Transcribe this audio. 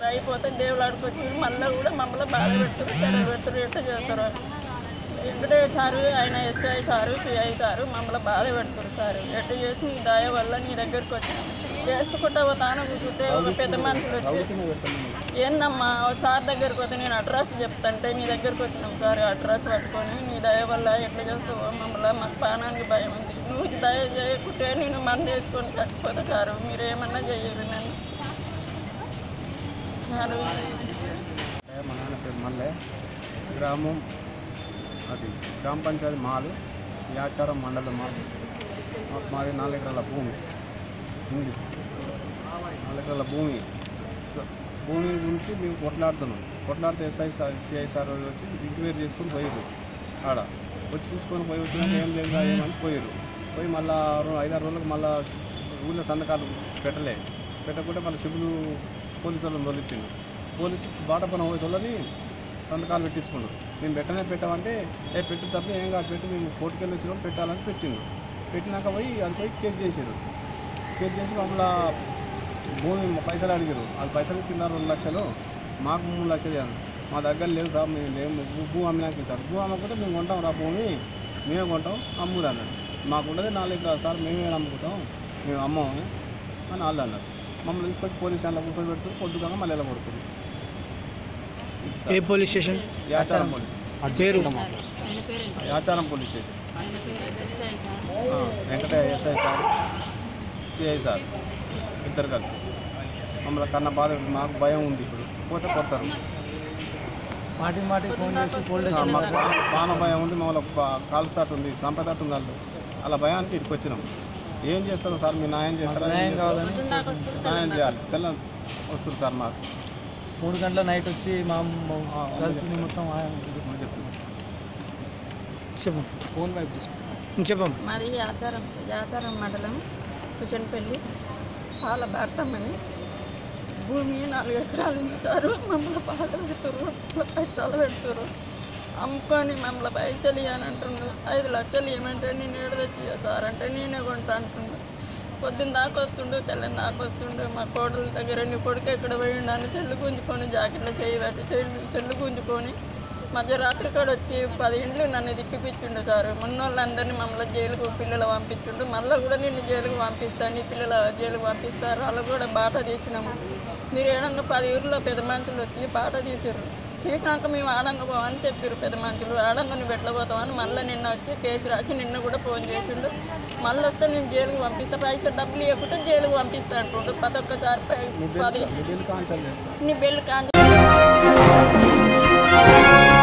Sir అయిపోతే దేవుడు ఆడుకొచ్చి మళ్ళీ కూడా మమ్మల్ని బాధ పెడుతున్నారు చెరలు పెడుతున్నారు ఎట్లా చేస్తారు వెంకటేశ్వర సారు ఆయన ఎస్ఐ సారు సిఐ సారు మమ్మల్ని బాధ పెడుతున్నారు సార్ ఎట్లా చేసి నీ దయ వల్ల నీ దగ్గరికి వచ్చాను చేసుకుంటా తాను కూర్చుంటే ఒక పెద్ద మనుషులు వచ్చి ఏందమ్మా ఓ సార్ దగ్గరికి వస్తే నేను అడ్రస్ చెప్తాంటే నీ దగ్గరికి వచ్చినాం సార్ అడ్రస్ పట్టుకొని నీ దయ వల్ల ఎట్లా చేస్తావో మమ్మల్ని మాకు ప్రాణానికి భయం ఉంది నువ్వు దయ చేయకుంటే నేను మంది వేసుకొని చచ్చిపోతా సార్ మీరు ఏమన్నా చెయ్యాలి నన్ను సారు అంటే మా నాన్న పేరు మల్లె గ్రామం అది గ్రామ పంచాయతీ మాలు యాచారం మండలం మాది మాకు మాది నాలుగు ఎకరాల భూమి ఉంది నాలుగు ఎకరాల భూమి భూమి గురించి మేము కొట్లాడుతున్నాం కొట్లాడితే ఎస్ఐ సార్ సిఐ సార్ వాళ్ళు వచ్చి ఎంక్వైరీ చేసుకొని పోయారు ఆడ వచ్చి చూసుకొని పోయి వచ్చినాక ఏం లేదు ఏమని పోయారు పోయి మళ్ళా రో- ఐదారు రోజులకు మళ్ళా ఊళ్ళో సంతకాలు పెట్టలే పెట్టకుంటే మళ్ళీ సిబులు పోలీసు వాళ్ళని తోలిచ్చిండు పోలీసు బాట పని పోయి సంతకాలు పెట్టించుకున్నారు మేము పెట్టనే పెట్టామంటే ఏ పెట్టు తప్ప ఏం కాదు పెట్టి మేము కోర్టుకెళ్ళి వచ్చినాం పెట్టాలని పెట్టిండు పెట్టినాక పోయి అది పోయి కేసు చేసారు కేసు చేసి మమ్మల్ని భూమి పైసలు అడిగారు వాళ్ళు పైసలు ఇచ్చినారు రెండు లక్షలు మాకు మూడు లక్షలు ఇవ్వాలి మా దగ్గర లేవు సార్ మేము లేవు భూ- భూ అమ్మినాకి సార్ భూ అమ్మకుంటే మేము కొంటాం రా భూమి మేమే కొంటాం అమ్ముడు అన్నాడు మాకు ఉండదు నాలుగు ఎకరాలు సార్ మేమే అమ్ముకుంటాం మేము అమ్మము అని వాళ్ళు అన్నారు మమ్మల్ని తీసుకొచ్చి పోలీస్ స్టేషన్లో కూర్చోబెడుతున్నారు పొద్దుగా మళ్ళీ ఎలా కొడుతుంది ఏ పోలీస్ స్టేషన్ యాచారం పోలీస్ పేరు ఆయన పేరు యాచారం పోలీస్ స్టేషన్ ఆయన పేరు ఎస్ఐ సార్ ఆ, Venkataiah SI sir CI sir ఇద్దరు కలిసి మమ్మల్ని కన్న బాధ మాకు భయం ఉంది ఇప్పుడు పోతే కొడతారు మాటి మాటి ఫోన్ చేసి పోలీస్ ఆ, మాకు బా- బాణ భయం ఉంది మమ్మల్ని బా- కాల్స్తాటు ఉంది చంపేటట్టు ఉంది వాళ్ళు అలా భయానికి ఇక్కడికి వచ్చినాం ఏం చేస్తారు సార్ మీరు న్యాయం చేస్తారా ఏం న్యాయం చేస్తారు? కావాలని దాకా వస్తుంది న్యాయం చేయాలి పిల్లలు వస్తుంది సార్ మాకు మూడు గంటల నైట్ వచ్చి మా కలిసి మొత్తం మనం చెప్తున్నాం చెప్పు ఫోన్ వైపు తీసుకో చెప్పం మాది యాచారం యాచారం మండలం కుచన్పల్లి పాల భారతమని భూమి నాలుగు ఎకరాలు ఇస్తారు మమ్మల్ని బాధ పెడుతురు పైసలు పెడుతురు అమ్ముకొని మమ్మల్ని పైసలు ఇవ్వని అంటున్నారు ఐదు లక్షలు ఇవ్వమంటే నేను ఏడు తెచ్చి సార్ అంటే నేనే కొంటా అంటున్నాను పొద్దున్న దాకా వస్తుండు తెల్లని దాకా వస్తుండు మా కోడల దగ్గర నీ కొడుకు ఎక్కడ పోయిండు అని చెల్లు గుంజుకొని జాకెట్లో చేయి పెట్టి చెల్లు చెల్లు గుంజుకొని మధ్యరాత్రి కాడ వచ్చి పది ఇండ్లు నన్ను తిప్పిపించిండు సార్ మొన్నోళ్ళందరినీ మమ్మల్ని జైలుకు పిల్లలు పంపించిండు మళ్ళీ కూడా నిన్ను జైలుకు పంపిస్తాను నీ పిల్లల జైలుకు పంపిస్తారు వాళ్ళు కూడా బాట తీసినాము మీరు ఏడంగా పది ఊర్లో పెద్ద మనుషులు వచ్చి బాట తీసారు తీసినాక మేము ఆడంగా పోవని చెప్పారు పెద్ద మనుషులు ఆడంగా నువ్వు ఎట్లా పోతామని మళ్ళీ నిన్న వచ్చి కేసు రాసి నిన్న కూడా ఫోన్ చేసిండు మళ్ళీ వస్తే నేను జైలుకు పంపిస్తా పైసలు డబ్బులు ఇవ్వకుంటే జైలుకు పంపిస్తా అంటుండు ప్రతి ఒక్కసారి పై- పది మీ బిల్ కాన్సల్ చేస్తాం నీ బిల్లు కాంచి